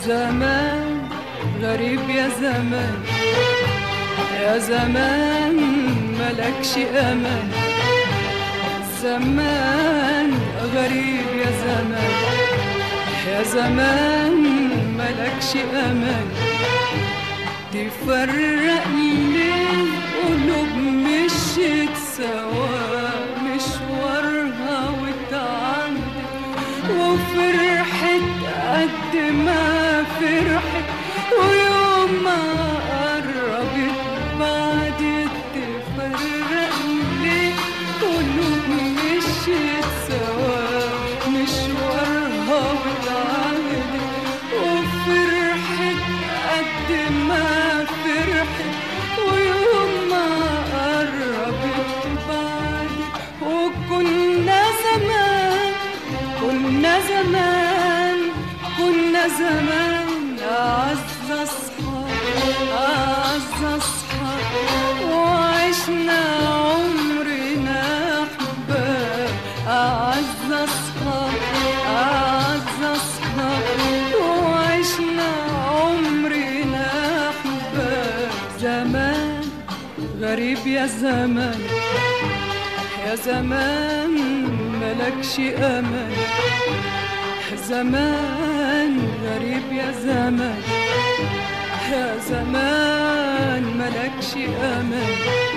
زمان غريب يا زمان يا زمان ملكش امان زمان غريب يا زمان يا زمان ملكش امان تفرق ليه قلوب مشيت سوا مشوارها وتعدت وفرحت قد ما فرحت ويوم ما قربت بعد تفرق ليه قلوب مشيت سوا مشوارها وتعدت وفرحت قد ما فرحت ويوم ما قربت بعد وكنا زمان كنا زمان كنا زمان أعز أصحاب أعز أصحاب وعشنا عمرنا أحباب أعز أصحاب أعز أصحاب وعشنا عمرنا أحباب زمان غريب يا زمان يا زمان ملكش أمان زمان غريب يا زمان يا زمان ملكش أمان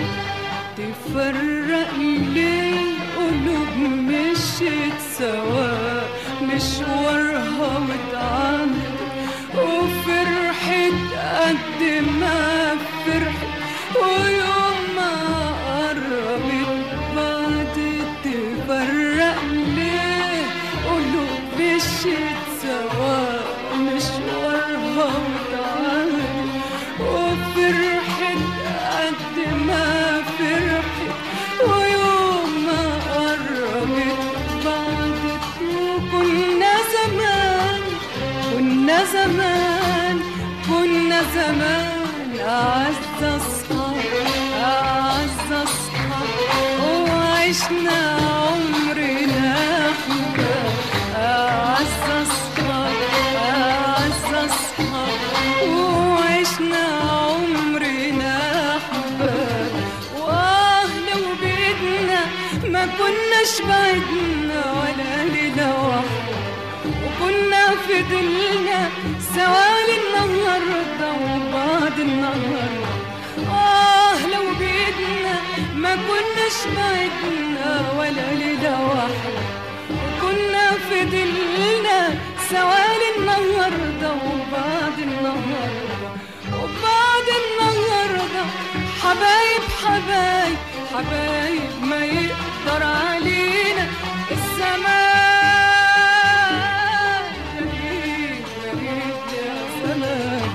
تفرق ليه قلوب مشيت سوا مشوارها واتعملت وفرحت قد ما فرحت ويوم ما قربت بعد تفرق ليه قلوب مشيت سوا مشوارها واتعملت وفرحت قد ما فرحت ويوم ما قربت بعد كنا زمان كنا زمان كنا زمان أعز أصحاب أعز أصحاب وعشنا عمرنا حباب أعز أصحاب أعز أصحاب وعشنا عمرنا حباب وآه لو بإيدنا ما كناش بعدنا ولا ليلة واحدة وكنا فضلنا سوا النهاردة وبعد النهاردة آه لو بإيدنا ما كناش بعدنا ولا ليلة واحدة وكنا فضلنا سوا النهاردة وبعد النهاردة وبعد النهاردة حبايب حبايب حبايب ما يقدر علينا الزمان غريب غريب يا زمان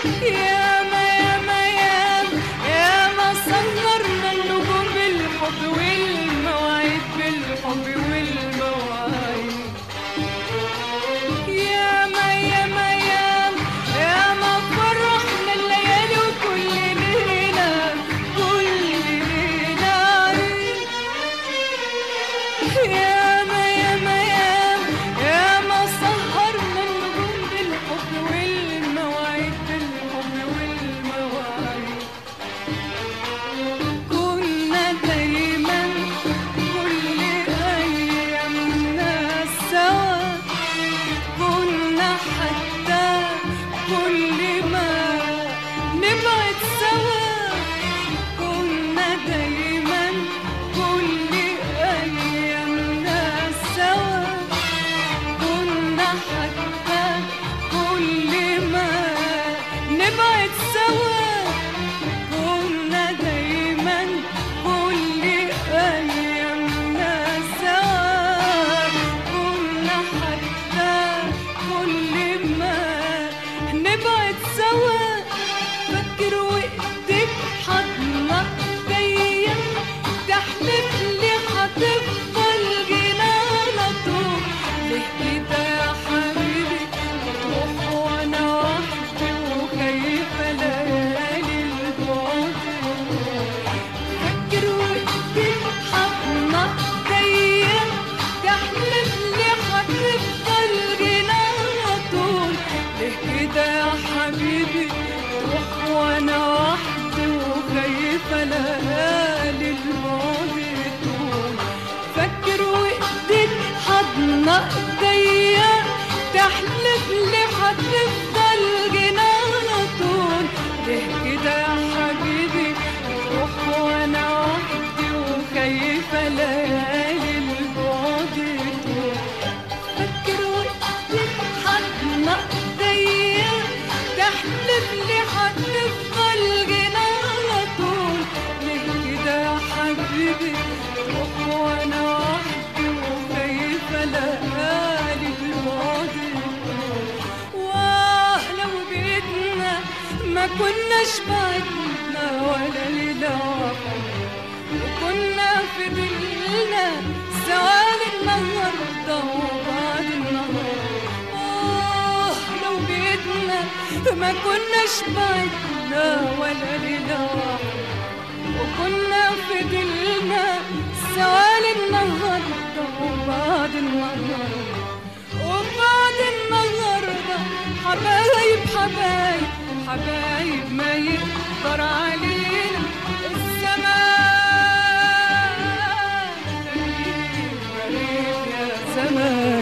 ياما ياما ياما ياما سهرنا النجوم بالحب والمواعيد بالحب والمواعيد ياما ياما ياما ياما فرحنا الليالي وكل ليلة كل ليلة عيد ياما ياما ياما ياما سهرنا النجوم بالحب والمواعيد بالحب والمواعيد كنا دايما كل أيامنا سوا كنا حتى كل ما نبعد سوا كنا دايما كل أيامنا سوا كنا حتى كل ما نبعد سوا كنا دايما كل أيامنا سوا كنا حتى كل ما نبعد سوا فكر وقتك حضنا ايديا تحلف لي هتفضل جينا على طول ليه كده يا حبيبي تروح وانا وحدي وخايفه ليالي البعد فكر وقتك حضنا ايديا تحلف لي هتفضل جينا على طول ليه كده يا حبيبي تروح وانا وحدي وخايفه ليالي البعد طول فكر وقتك حضنا ايديا تحلف لي هتفضل جينا على طول ليه كده يا حبيبي تروح وانا وحدي وخايفه ليالي البعد طول فكر وقتك حضنا ايديا تحلف لي هتفضل جينا على طول ليه كده يا حبيبي تروح وانا وحدي وخايفه ليالي البعد واه لو بيتنا ما كناش بعدنا ولا ليله واحده وكنا في دلنا سواد النهارده وبعد النهارده آه لو بيتنا ما كناش بعدنا ولا ليلة واحدة وكنا في دلنا سواد النهارده وبعد النهارده وبعد النهارده حبايب حبايب حبايب ما يقدر علينا الزمان غريب غريب يا زمان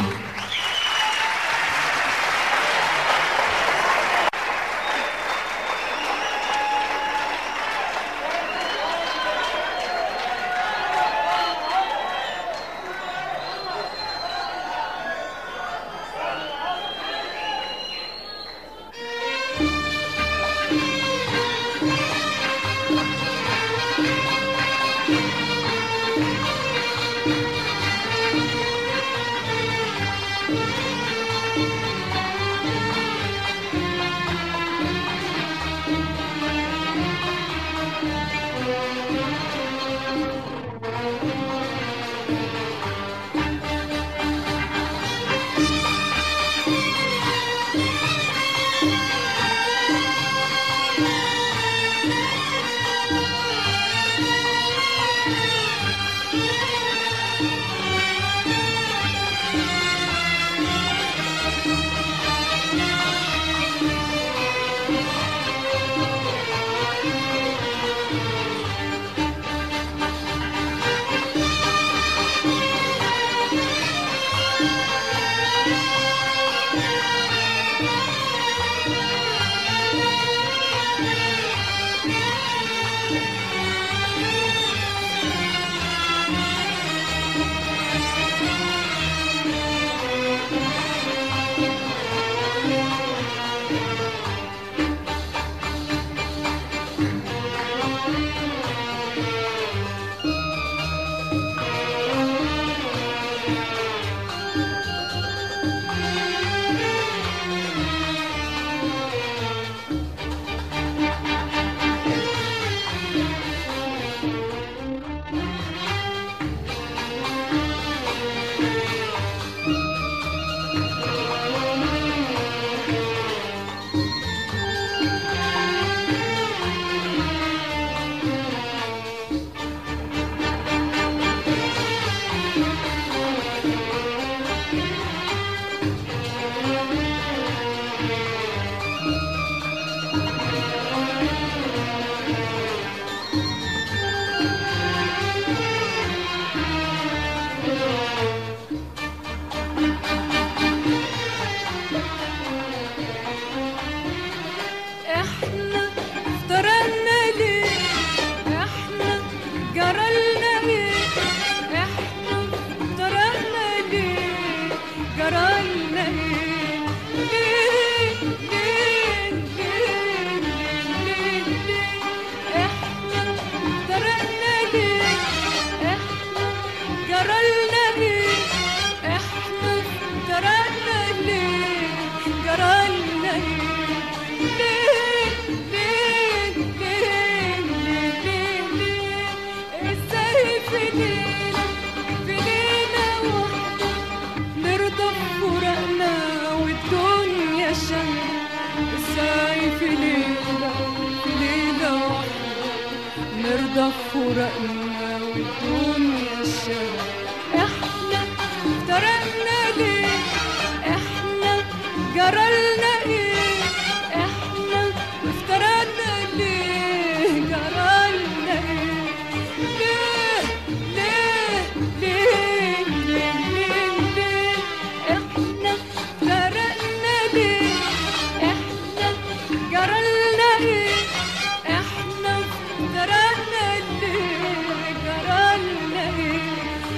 في ليلة في ليلة واحدة نرضى بفراقنا والدنيا الشارع احنا افترقنا ليه احنا جرالنا ايه احنا افترقنا ليه جرالنا ايه ليه ليه ليه ليه ليه ليه احنا افترقنا ليه احنا جرالنا ايه احنا افترقنا ليه جرالنا ايه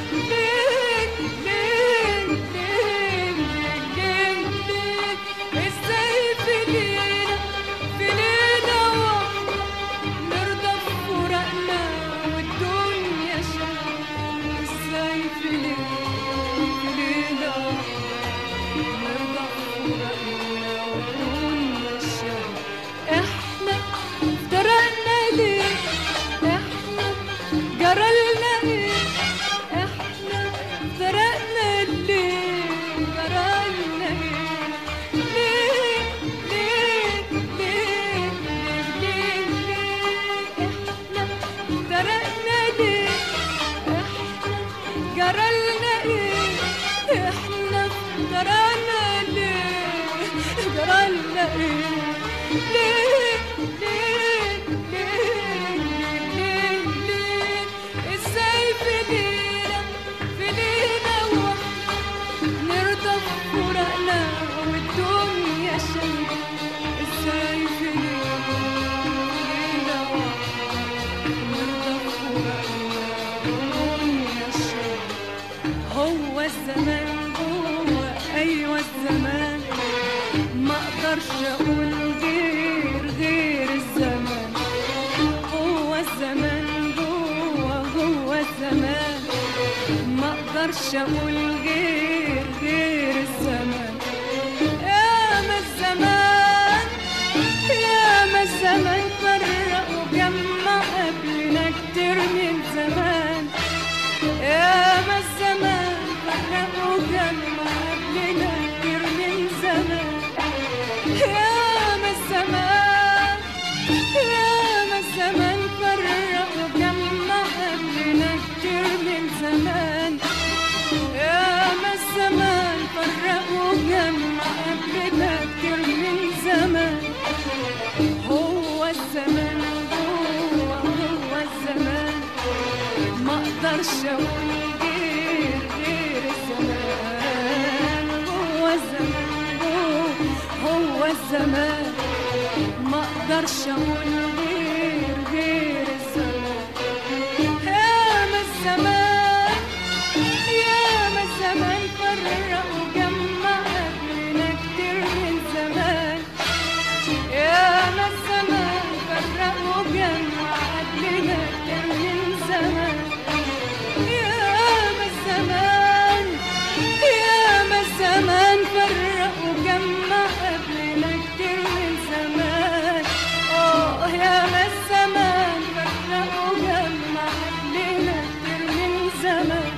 ليه ليه ليه ليه ليه ازاي في ليلة في ليلة واحدة نرضى بفراقنا والدنيا شايفة ازاي في ليلة في ليلة واحدة نرضى بفراقنا والدنيا شايفة احنا افترقنا ليه احنا جرالنا ايه احنا افترقنا ليه جرالنا ايه ليه ليه ليه ليه ليه ليه احنا افترقنا ليه احنا جرالنا ايه احنا افترقنا ليه جرالنا ايه ليه ليه ليه ليه ليه ازاي في ليلة في ليلة واحدة نرضى بفراقنا والدنيا شايفة ازاي في ليلة في ليلة واحدة نرضى بفراقنا والدنيا شايفة هو الزمان هو ايوه الزمان ما اقدرش اقول غير غير الزمان هو الزمان هو هو الزمان ما اقدرش اقول غير غير الزمان يا ما الزمان يا ما الزمان فرق وجمع قبلنا كتير من زمان يا ما الزمان فرق وجمع قبلنا كتير من زمان يا ما الزمان يا ما الزمان فرق وجمع قبلنا كتير من زمان يا ما الزمان فرق وجمع قبلنا كتير من زمان هو الزمان هو هو الزمان ما اقدرش اقول غير غير الزمان هو الزمان هو هو الزمان ما اقدرش اقول غير غير الزمان يا ما الزمان يا ما الزمان فرق وجمع قبلنا كتير من زمان يا ما الزمان فرق وجمع قبلنا كتير من زمان يا ما الزمان يا ما الزمان فرق وجمع قبلنا كتير من زمان اه يا ما الزمان فرق وجمع قبلنا كتير من زمان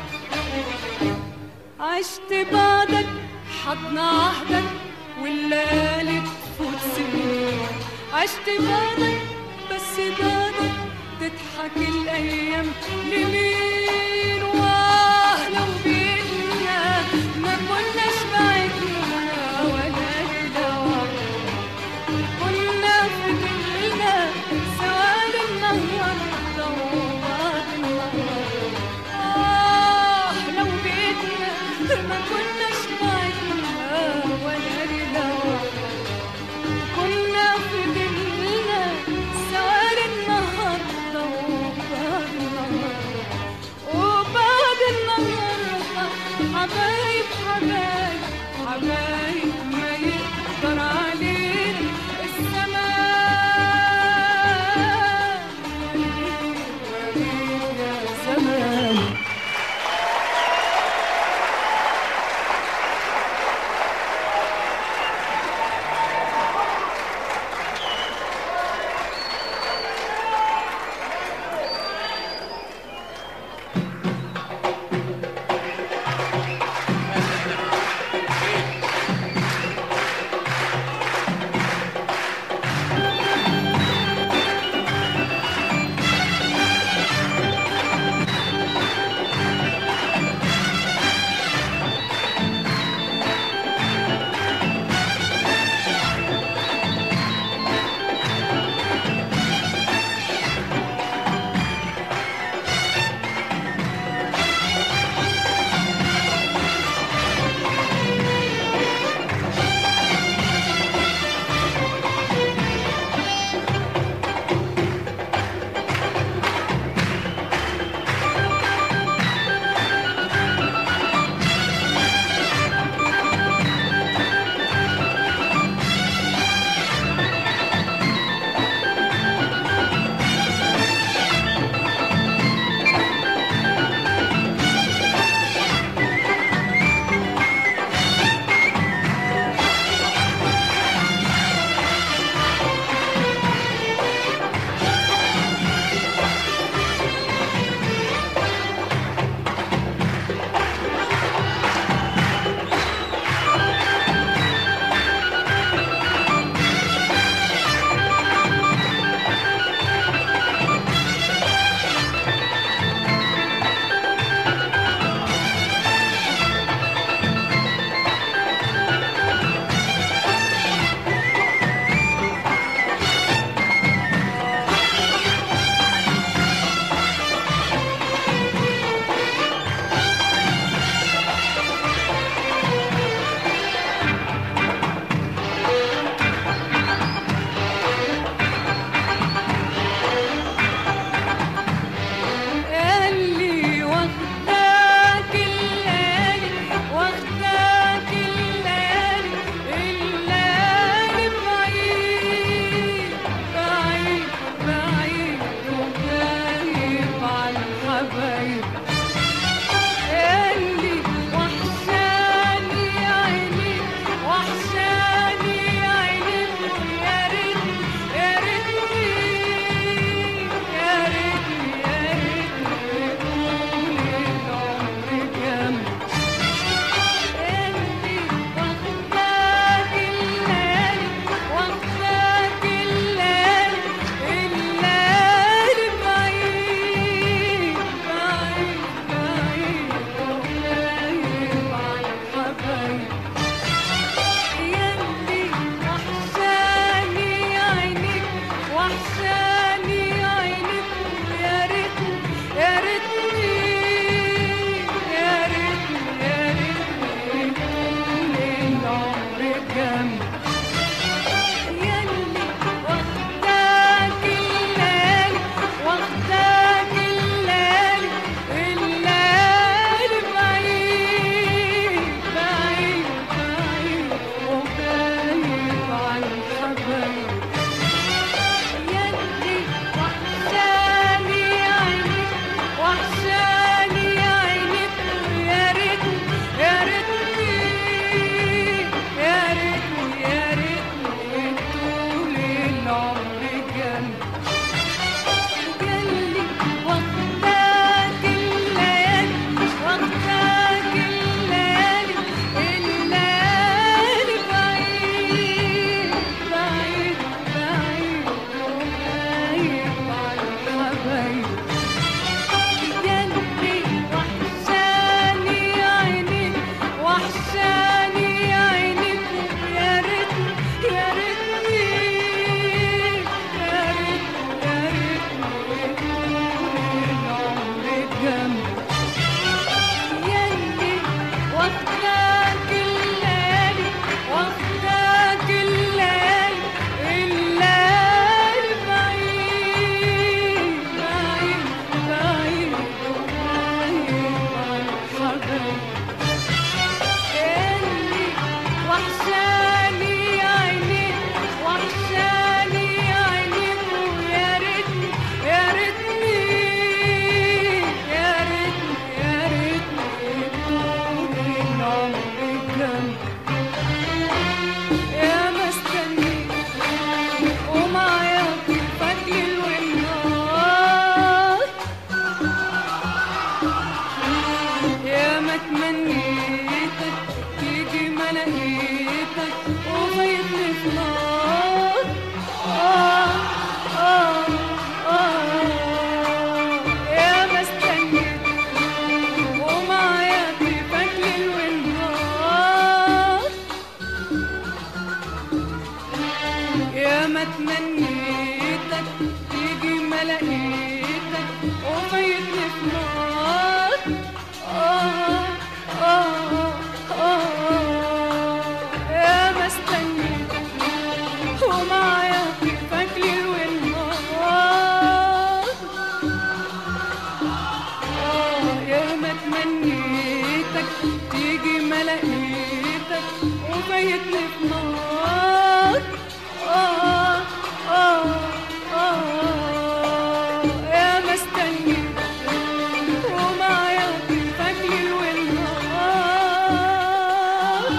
عشت بعدك حضن عهدك والليالي تفوت سنين عشت بعدك بس بعدك تضحك الايام لمين واه لو بينا ما كناش بعدنا ولا ليلة كنا فضلنا سواد النهارده وبعد النهار آه لو بيتنا ما كناش بعدنا ولا ليلة كنا فضلنا سواد النهارده وبعد النهار وبعد النهارده ما تمنيتك تيجي ما لقيتك وفايتني في نار آه آه آه يا ما استنيتك ومعايا كيفك ليل والنهار آه يا ما تمنيتك تيجي ما لقيتك وفايتني في نار آه آه آه يا ما استنيتك ومعايا كيفك ليل والنهار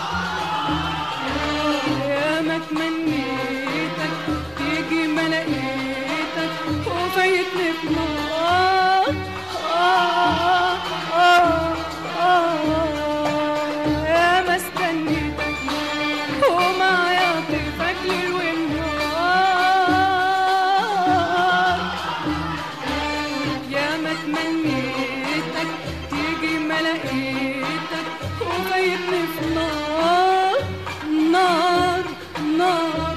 يا ما تمنيتك تيجي ما لقيتك وفايتني في نار آه آه آه يا ما استنيتك ومعايا طيفك ليل والنهار يا ما تمنيتك تيجي ما لقيتك وفايتني في نار نار نار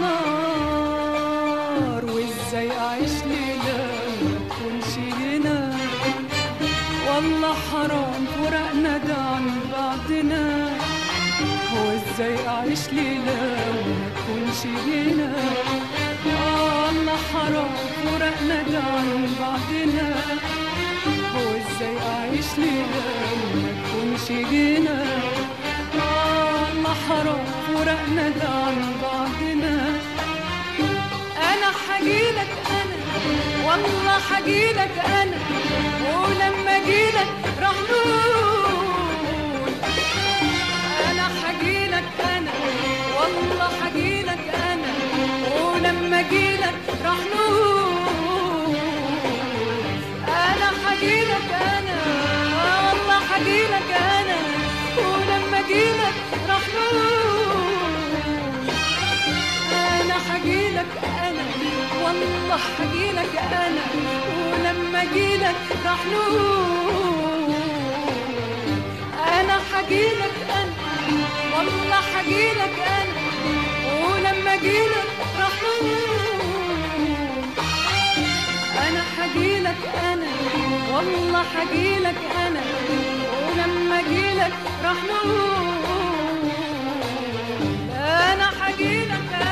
نار وازاي اعيش ليلة ما تكونش هنا والله حرام فرقنا ده عن بعضنا هو ازاي اعيش ليلة وما تكونش هنا آه الله حرام فرقنا ده عن بعضنا هو ازاي اعيش ليلة وما تكونش هنا آه الله حرام فرقنا ده عن بعضنا انا حجيلك انا والله حجيلك انا ولما جيلك راح نقول انا حجيلك انا والله حجيلك انا ولما جيلك راح نقول انا حجيلك انا والله حجيلك انا ولما جيلك راح نقول انا حجيلك انا والله حجيلك انا ولما جيلك راح نقول انا حجيلك انا والله حجيلك انا ولما جيلك راح نقول انا حجيلك انا والله حجيلك انا ولما جيلك راح نقول انا حجيلك